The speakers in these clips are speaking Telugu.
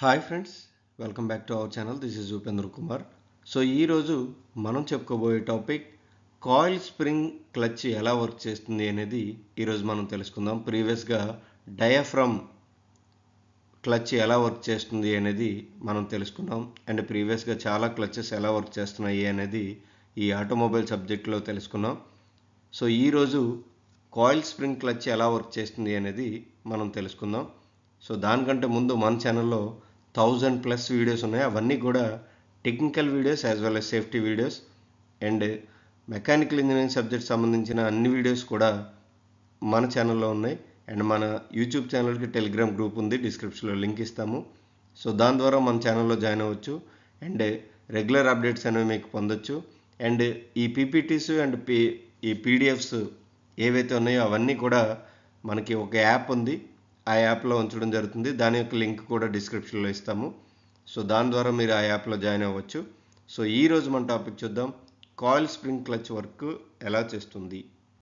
hi friends welcome back to our channel this is Upendra Kumar so ఈరోజు మనం చెప్పుకోబోయే టాపిక్ కాయిల్ స్ప్రింగ్ క్లచ్ ఎలా వర్క్ చేస్తుంది అనేది ఈరోజు మనం తెలుసుకుందాం ప్రీవియస్గా డయాఫ్రమ్ క్లచ్ ఎలా వర్క్ చేస్తుంది అనేది మనం తెలుసుకున్నాం అండ్ ప్రీవియస్గా చాలా క్లచెస్ ఎలా వర్క్ చేస్తున్నాయి అనేది ఈ ఆటోమొబైల్ సబ్జెక్ట్లో తెలుసుకున్నాం సో ఈరోజు కాయిల్ స్ప్రింగ్ క్లచ్ ఎలా వర్క్ చేస్తుంది అనేది మనం తెలుసుకుందాం సో దానికంటే ముందు మన ఛానల్లో థౌజండ్ ప్లస్ వీడియోస్ ఉన్నాయి అవన్నీ కూడా technical videos as well as safety videos and mechanical engineering subject సంబంధించిన అన్ని వీడియోస్ కూడా మన ఛానల్లో ఉన్నాయి అండ్ మన యూట్యూబ్ ఛానల్కి టెలిగ్రామ్ గ్రూప్ ఉంది డిస్క్రిప్షన్లో లింక్ ఇస్తాము సో దాని ద్వారా మన ఛానల్లో జాయిన్ అవ్వచ్చు అండ్ రెగ్యులర్ అప్డేట్స్ అనేవి మీకు పొందొచ్చు అండ్ ఈ పీపీటీస్ అండ్ పీ ఈ పీడిఎఫ్స్ ఏవైతే ఉన్నాయో అవన్నీ కూడా మనకి ఒక యాప్ ఉంది ఆ యాప్లో ఉంచడం జరుగుతుంది దాని యొక్క లింక్ కూడా డిస్క్రిప్షన్లో ఇస్తాము సో దాని ద్వారా మీరు ఆ యాప్లో జాయిన్ అవ్వచ్చు సో ఈ రోజు మన టాపిక్ చూద్దాం కాయిల్ స్ప్రింగ్ క్లచ్ వర్క్ ఎలా చేస్తుంది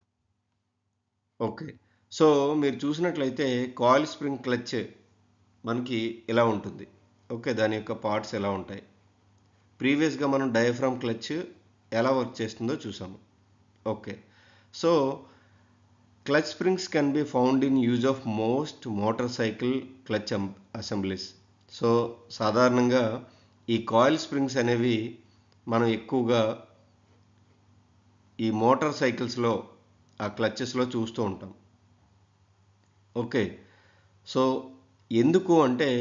ఓకే సో మీరు చూసినట్లయితే కాయిల్ స్ప్రింగ్ క్లచ్ మనకి ఇలా ఉంటుంది ఓకే దాని యొక్క పార్ట్స్ ఎలా ఉంటాయి ప్రీవియస్గా మనం డయాఫ్రామ్ క్లచ్ ఎలా వర్క్ చేస్తుందో చూసాము okay so clutch springs can be found in use of most motorcycle clutch assemblies so సాధారణంగా ఈ కాయిల్ స్ప్రింగ్స్ అనేవి మనం ఎక్కువగా ఈ మోటార్ సైకిల్స్లో ఆ క్లచెస్లో చూస్తూ ఉంటాం ఓకే సో ఎందుకు అంటే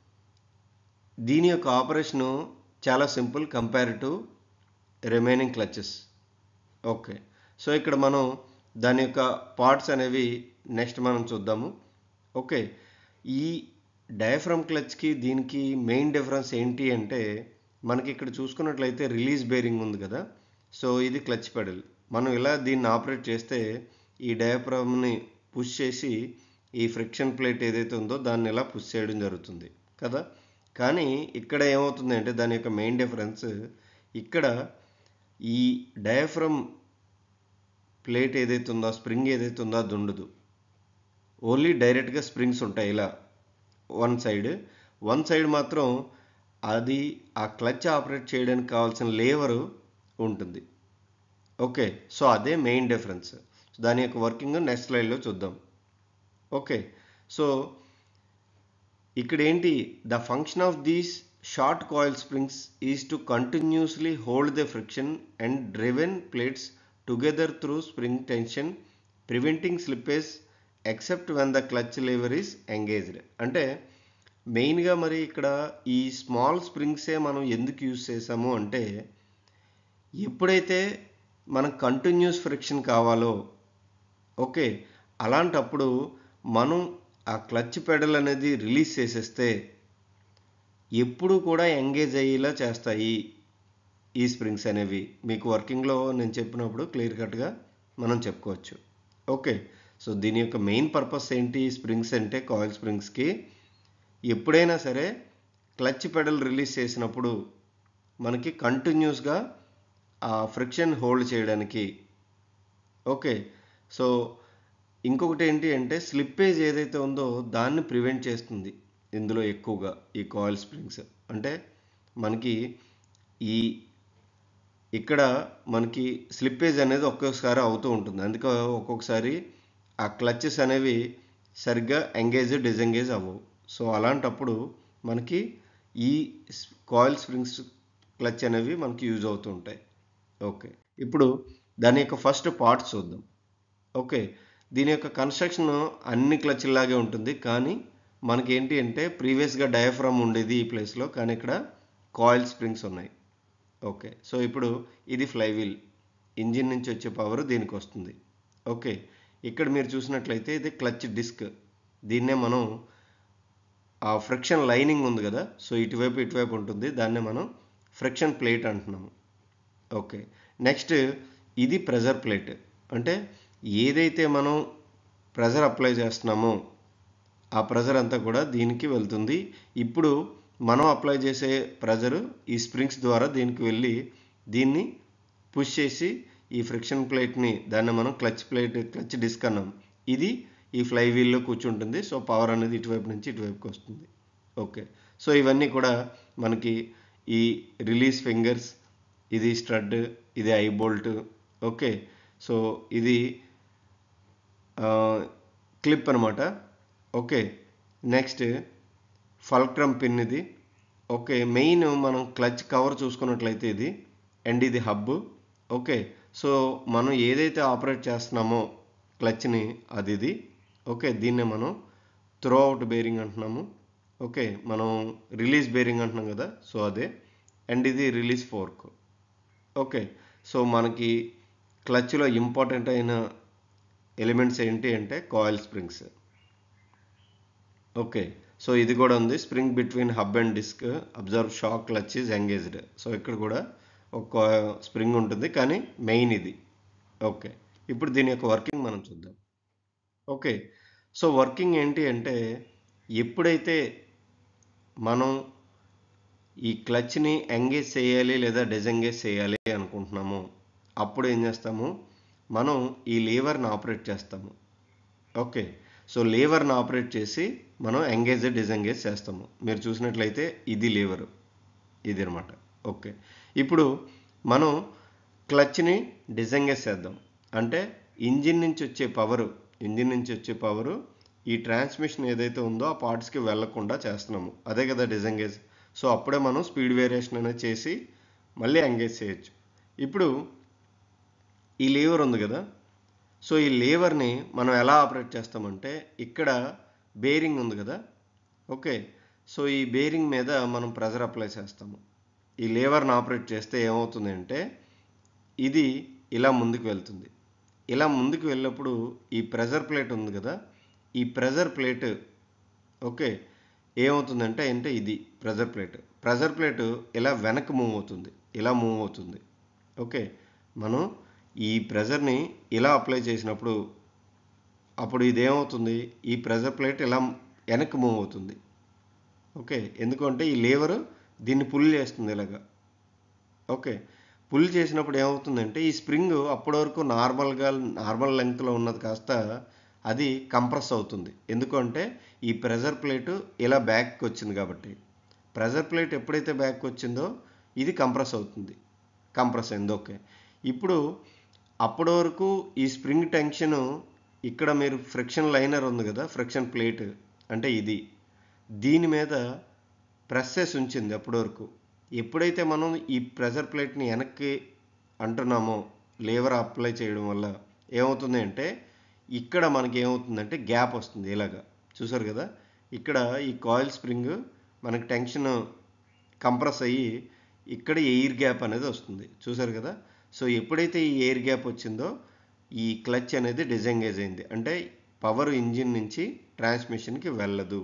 దీని యొక్క ఆపరేషను చాలా simple compare to remaining clutches okay so ఇక్కడ మనం దాని యొక్క పార్ట్స్ అనేవి నెక్స్ట్ మనం చూద్దాము ఓకే ఈ డయాఫ్రమ్ క్లచ్కి దీనికి మెయిన్ డిఫరెన్స్ ఏంటి అంటే మనకి ఇక్కడ చూసుకున్నట్లయితే రిలీజ్ బేరింగ్ ఉంది కదా సో ఇది క్లచ్ పెడల్ మనం ఇలా దీన్ని ఆపరేట్ చేస్తే ఈ డయాఫ్రమ్ని పుష్ చేసి ఈ ఫ్రిక్షన్ ప్లేట్ ఏదైతే ఉందో దాన్ని ఇలా పుష్ చేయడం జరుగుతుంది కదా కానీ ఇక్కడ ఏమవుతుంది అంటే దాని యొక్క మెయిన్ డిఫరెన్స్ ఇక్కడ ఈ డయాఫ్రమ్ ప్లేట్ ఏదైతే ఉందో స్ప్రింగ్ ఏదైతే ఉందో అది ఉండదు ఓన్లీ డైరెక్ట్గా స్ప్రింగ్స్ ఉంటాయి ఇలా వన్ సైడ్ వన్ సైడ్ మాత్రం అది ఆ క్లచ్ ఆపరేట్ చేయడానికి కావాల్సిన లేవరు ఉంటుంది ఓకే సో అదే మెయిన్ డిఫరెన్స్ దాని యొక్క వర్కింగ్ నెక్స్ట్ స్లైడ్లో చూద్దాం ఓకే సో ఇక్కడ ఏంటి the function of these short coil springs is to continuously hold the friction and driven plates together through spring tension preventing slippage except when the clutch lever is engaged అంటే మెయిన్గా మరి ఇక్కడ ఈ స్మాల్ స్ప్రింగ్సే మనం ఎందుకు యూజ్ చేసాము అంటే ఎప్పుడైతే మనకు కంటిన్యూస్ ఫ్రిక్షన్ కావాలో ఓకే అలాంటప్పుడు మనం ఆ క్లచ్ పెడల్ అనేది రిలీజ్ చేసేస్తే ఎప్పుడు కూడా ఎంగేజ్ అయ్యేలా చేస్తాయి ఈ స్ప్రింగ్స్ అనేవి మీకు వర్కింగ్లో నేను చెప్పినప్పుడు క్లియర్ కట్గా మనం చెప్పుకోవచ్చు ఓకే సో దీని యొక్క మెయిన్ పర్పస్ ఏంటి స్ప్రింగ్స్ అంటే కాయిల్ స్ప్రింగ్స్కి ఎప్పుడైనా సరే క్లచ్ పెడల్ రిలీజ్ చేసినప్పుడు మనకి కంటిన్యూస్గా ఆ ఫ్రిక్షన్ హోల్డ్ చేయడానికి ఓకే సో ఇంకొకటి ఏంటి అంటే స్లిప్పేజ్ ఏదైతే ఉందో దాన్ని ప్రివెంట్ చేస్తుంది ఇందులో ఎక్కువగా ఈ కాయిల్ స్ప్రింగ్స్ అంటే మనకి ఈ ఇక్కడ మనకి స్లిప్పేజ్ అనేది ఒక్కొక్కసారి అవుతూ ఉంటుంది అందుకే ఒక్కొక్కసారి ఆ క్లచెస్ అనేవి సరిగ్గా ఎంగేజ్ డిజెంగేజ్ అవ్వవు సో అలాంటప్పుడు మనకి ఈ కాయిల్ స్ప్రింగ్స్ క్లచ్ అనేవి మనకి యూజ్ అవుతూ ఉంటాయి ఓకే ఇప్పుడు దాని యొక్క ఫస్ట్ పార్ట్స్ చూద్దాం ఓకే దీని యొక్క కన్స్ట్రక్షన్ అన్ని క్లచ్లాగే ఉంటుంది కానీ మనకి ఏంటి అంటే ప్రీవియస్గా డయాఫ్రామ్ ఉండేది ఈ ప్లేస్లో కానీ ఇక్కడ కాయిల్ స్ప్రింగ్స్ ఉన్నాయి ఓకే సో ఇప్పుడు ఇది ఫ్లైవీల్ ఇంజిన్ నుంచి వచ్చే పవర్ దీనికి వస్తుంది ఓకే ఇక్కడ మీరు చూసినట్లయితే ఇది క్లచ్ డిస్క్ దీన్నే మనం ఆ ఫ్రిక్షన్ లైనింగ్ ఉంది కదా సో ఇటువైపు ఇటువైపు ఉంటుంది దాన్నే మనం ఫ్రిక్షన్ ప్లేట్ అంటున్నాము ఓకే నెక్స్ట్ ఇది ప్రెజర్ ప్లేట్ అంటే ఏదైతే మనం ప్రెజర్ అప్లై చేస్తున్నామో ఆ ప్రెజర్ అంతా కూడా దీనికి వెళ్తుంది ఇప్పుడు మనం అప్లై చేసే ప్రెజర్ ఈ స్ప్రింగ్స్ ద్వారా దీనికి వెళ్ళి దీన్ని పుష్ చేసి ఈ ఫ్రిక్షన్ ప్లేట్ని దాన్ని మనం క్లచ్ ప్లేట్ క్లచ్ డిస్క్ అన్నాం ఇది ఈ ఫ్లై వీల్లో కూర్చుంటుంది సో పవర్ అనేది ఇటువైపు నుంచి ఇటువైపుకి వస్తుంది ఓకే సో ఇవన్నీ కూడా మనకి ఈ రిలీజ్ ఫింగర్స్ ఇది స్ట్రడ్ ఇది ఐ బోల్ట్ ఓకే సో ఇది క్లిప్ అనమాట ఓకే నెక్స్ట్ ఫల్క్రమ్ పిన్ ఇది ఓకే మెయిన్ మనం క్లచ్ కవర్ చూసుకున్నట్లయితే ఇది అండ్ ఇది హబ్ ఓకే సో మనం ఏదైతే ఆపరేట్ చేస్తున్నామో క్లచ్ని అది ఇది ఓకే దీన్నే మనం త్రో అవుట్ బేరింగ్ అంటున్నాము ఓకే మనం రిలీజ్ బేరింగ్ అంటున్నాం కదా సో అదే అండ్ ఇది రిలీజ్ ఫోర్క్ ఓకే సో మనకి క్లచ్లో ఇంపార్టెంట్ అయిన ఎలిమెంట్స్ ఏంటి అంటే కాయిల్ స్ప్రింగ్స్ ఓకే సో ఇది కూడా ఉంది spring between hub and disc absorb shock clutch is engaged so ఇక్కడ కూడా ఒక స్ప్రింగ్ ఉంటుంది కానీ మెయిన్ ఇది ఓకే ఇప్పుడు దీని యొక్క వర్కింగ్ మనం చూద్దాం ఓకే సో వర్కింగ్ ఏంటి అంటే ఎప్పుడైతే మనం ఈ క్లచ్ని ఎంగేజ్ చేయాలి లేదా డిజెంగేజ్ చేయాలి అనుకుంటున్నామో అప్పుడు ఏం చేస్తాము మనం ఈ లీవర్ని ఆపరేట్ చేస్తాము ఓకే సో లీవర్ని ఆపరేట్ చేసి మనం ఎంగేజ్ డిజెంగేజ్ చేస్తాము మీరు చూసినట్లయితే ఇది లీవరు ఇది అనమాట ఓకే ఇప్పుడు మనం క్లచ్ని డిజెంగేజ్ చేద్దాం అంటే ఇంజిన్ నుంచి వచ్చే పవరు ఇంజిన్ నుంచి వచ్చే పవరు ఈ ట్రాన్స్మిషన్ ఏదైతే ఉందో ఆ పార్ట్స్కి వెళ్లకుండా చేస్తున్నాము అదే కదా డిజెంగేజ్ సో అప్పుడే మనం స్పీడ్ వేరియేషన్ అనేది చేసి మళ్ళీ ఎంగేజ్ చేయొచ్చు ఇప్పుడు ఈ లీవర్ ఉంది కదా సో ఈ లీవర్ని మనం ఎలా ఆపరేట్ చేస్తామంటే ఇక్కడ బేరింగ్ ఉంది కదా ఓకే సో ఈ బేరింగ్ మీద మనం ప్రెజర్ అప్లై చేస్తాము ఈ లీవర్ని ఆపరేట్ చేస్తే ఏమవుతుంది అంటే ఇది ఇలా ముందుకు వెళ్తుంది ఇలా ముందుకు వెళ్ళినప్పుడు ఈ ప్రెజర్ ప్లేట్ ఉంది కదా ఈ ప్రెజర్ ప్లేట్ ఓకే ఏమవుతుందంటే అంటే ఇది ప్రెజర్ ప్లేట్ ప్రెజర్ ప్లేట్ ఇలా వెనక్కి మూవ్ అవుతుంది ఇలా మూవ్ అవుతుంది ఓకే మనం ఈ ప్రెజర్ని ఇలా అప్లై చేసినప్పుడు అప్పుడు ఇది ఏమవుతుంది ఈ ప్రెజర్ ప్లేట్ ఇలా వెనక్కి మూవ్ అవుతుంది ఓకే ఎందుకంటే ఈ లేవరు దీన్ని పుల్ చేస్తుంది ఇలాగా ఓకే పుల్ చేసినప్పుడు ఏమవుతుందంటే ఈ స్ప్రింగ్ అప్పటి వరకు నార్మల్గా నార్మల్ లెంగ్త్లో ఉన్నది కాస్త అది కంప్రెస్ అవుతుంది ఎందుకంటే ఈ ప్రెజర్ ప్లేట్ ఇలా బ్యాక్కి వచ్చింది కాబట్టి ప్రెజర్ ప్లేట్ ఎప్పుడైతే బ్యాక్ వచ్చిందో ఇది కంప్రెస్ అవుతుంది కంప్రెస్ అయింది ఓకే ఇప్పుడు అప్పటి వరకు ఈ స్ప్రింగ్ టెన్షన్ ఇక్కడ మీరు ఫ్రిక్షన్ లైనర్ ఉంది కదా ఫ్రిక్షన్ ప్లేట్ అంటే ఇది దీని మీద ప్రెస్ చేసి ఉంచింది అప్పటి వరకు ఎప్పుడైతే మనం ఈ ప్రెజర్ ప్లేట్ని వెనక్కి అంటున్నామో లేవర్ అప్లై చేయడం వల్ల ఏమవుతుంది అంటే ఇక్కడ మనకి ఏమవుతుందంటే గ్యాప్ వస్తుంది ఇలాగా చూసారు కదా ఇక్కడ ఈ కాయిల్ స్ప్రింగ్ మనకి టెన్షన్ కంప్రెస్ అయ్యి ఇక్కడ ఎయిర్ గ్యాప్ అనేది వస్తుంది చూసారు కదా సో ఎప్పుడైతే ఈ ఎయిర్ గ్యాప్ వచ్చిందో ఈ క్లచ్ అనేది డిజెంగేజ్ అయింది అంటే పవర్ ఇంజిన్ నుంచి ట్రాన్స్మిషన్కి వెళ్ళదు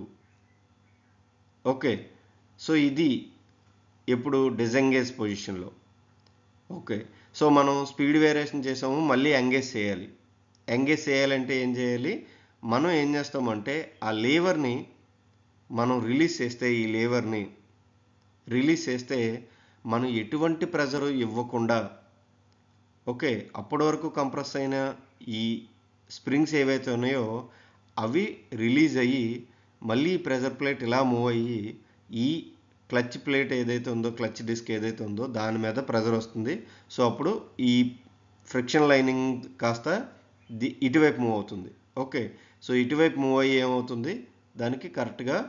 ఓకే సో ఇది ఎప్పుడు డిజెంగేజ్ పొజిషన్లో ఓకే సో మనం స్పీడ్ వేరియేషన్ చేసాము మళ్ళీ ఎంగేజ్ చేయాలి ఎంగేజ్ చేయాలంటే ఏం చేయాలి మనం ఏం చేస్తామంటే ఆ లేవర్ని మనం రిలీజ్ చేస్తే ఈ లేవర్ని రిలీజ్ చేస్తే మనం ఎటువంటి ప్రెజర్ ఇవ్వకుండా ఓకే అప్పటి వరకు కంప్రెస్ అయిన ఈ స్ప్రింగ్స్ ఏవైతే ఉన్నాయో అవి రిలీజ్ అయ్యి మళ్ళీ ప్రెజర్ ప్లేట్ ఇలా మూవ్ అయ్యి ఈ క్లచ్ ప్లేట్ ఏదైతే ఉందో క్లచ్ డిస్క్ ఏదైతే ఉందో దాని మీద ప్రెజర్ వస్తుంది సో అప్పుడు ఈ ఫ్రిక్షన్ లైనింగ్ కాస్త ది ఇటువైపు మూవ్ అవుతుంది ఓకే సో ఇటువైపు మూవ్ అయ్యి ఏమవుతుంది దానికి కరెక్ట్గా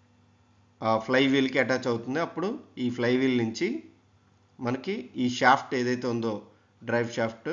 ఆ ఫ్లై వీల్కి అటాచ్ అవుతుంది అప్పుడు ఈ ఫ్లై వీల్ నుంచి మనకి ఈ షాఫ్ట్ ఏదైతే ఉందో డ్రైవ్ షాఫ్ట్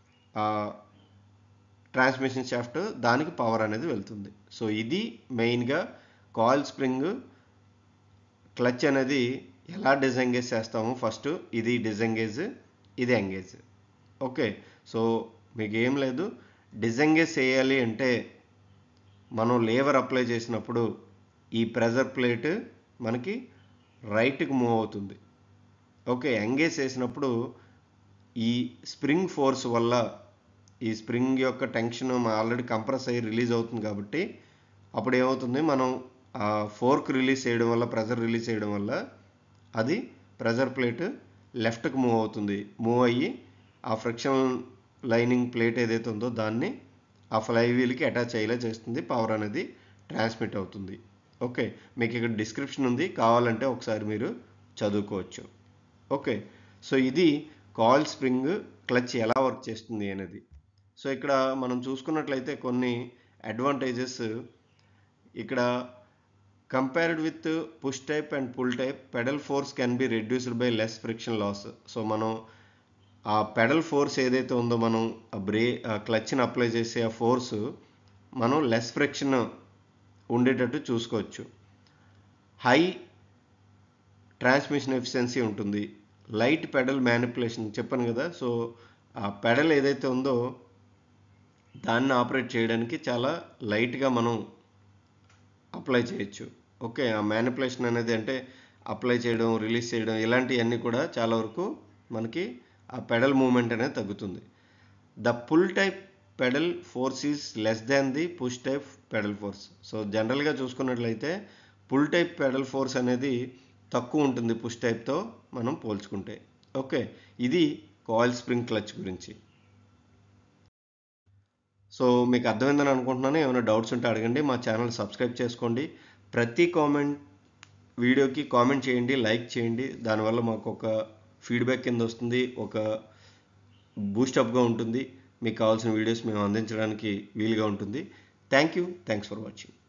ట్రాన్స్మిషన్ షాఫ్ట్ దానికి పవర్ అనేది వెళ్తుంది సో ఇది మెయిన్గా కాయిల్ స్ప్రింగ్ క్లచ్ అనేది ఎలా డిజెంగేజ్ చేస్తామో ఫస్ట్ ఇది డిజెంగేజ్ ఇది ఎంగేజ్ ఓకే సో మీకు ఏం లేదు డిజెంగేజ్ చేయాలి అంటే మనం లేవర్ అప్లై చేసినప్పుడు ఈ ప్రెజర్ ప్లేట్ మనకి రైట్కి మూవ్ అవుతుంది ఓకే ఎంగేజ్ చేసినప్పుడు ఈ స్ప్రింగ్ ఫోర్స్ వల్ల ఈ స్ప్రింగ్ యొక్క టెన్షన్ ఆల్రెడీ కంప్రెస్ అయ్యి రిలీజ్ అవుతుంది కాబట్టి అప్పుడు ఏమవుతుంది మనం ఆ ఫోర్క్ రిలీజ్ చేయడం వల్ల ప్రెజర్ రిలీజ్ చేయడం వల్ల అది ప్రెజర్ ప్లేట్ లెఫ్ట్కి మూవ్ అవుతుంది మూవ్ అయ్యి ఆ ఫ్రిక్షన్ లైనింగ్ ప్లేట్ ఏదైతే ఉందో దాన్ని ఆ ఫ్లై వీల్కి అటాచ్ అయ్యేలా చేస్తుంది పవర్ అనేది ట్రాన్స్మిట్ అవుతుంది ఓకే మీకు ఇక్కడ డిస్క్రిప్షన్ ఉంది కావాలంటే ఒకసారి మీరు చదువుకోవచ్చు ఓకే సో ఇది కాయిల్ స్ప్రింగ్ క్లచ్ ఎలా వర్క్ చేస్తుంది అనేది సో ఇక్కడ మనం చూసుకున్నట్లయితే కొన్ని అడ్వాంటేజెస్ ఇక్కడ compared with push type and pull type pedal force can be reduced by less friction loss so మనం ఆ పెడల్ ఫోర్స్ ఏదైతే ఉందో మనం ఆ బ్రే ఆ క్లచ్ని అప్లై చేసే ఆ ఫోర్స్ మనం లెస్ ఫ్రిక్షన్ ఉండేటట్టు చూసుకోవచ్చు హై ట్రాన్స్మిషన్ ఎఫిషియన్సీ ఉంటుంది లైట్ పెడల్ మ్యానిపులేషన్ చెప్పాను కదా సో ఆ పెడల్ ఏదైతే ఉందో దాన్ని ఆపరేట్ చేయడానికి చాలా లైట్గా మనం అప్లై చేయొచ్చు ఓకే ఆ మ్యానిపులేషన్ అనేది అంటే అప్లై చేయడం రిలీజ్ చేయడం ఇలాంటివన్నీ కూడా చాలా వరకు మనకి ఆ పెడల్ మూమెంట్ అనేది తగ్గుతుంది the pull type pedal force is less than the push type pedal force so జనరల్గా చూసుకున్నట్లయితే పుల్ టైప్ పెడల్ ఫోర్స్ అనేది తక్కువ ఉంటుంది పుష్ టైప్తో మనం పోల్చుకుంటే ఓకే ఇది కాయిల్ స్ప్రింగ్ క్లచ్ గురించి సో మీకు అర్థమైందని అనుకుంటున్నాను ఏమైనా డౌట్స్ ఉంటే అడగండి మా ఛానల్ సబ్స్క్రైబ్ చేసుకోండి ప్రతి కామెంట్ వీడియోకి కామెంట్ చేయండి లైక్ చేయండి దానివల్ల మాకు ఒక ఫీడ్బ్యాక్ కింద వస్తుంది ఒక బూస్టప్గా ఉంటుంది మీకు కావాల్సిన వీడియోస్ మేము అందించడానికి వీలుగా ఉంటుంది thank you thanks for watching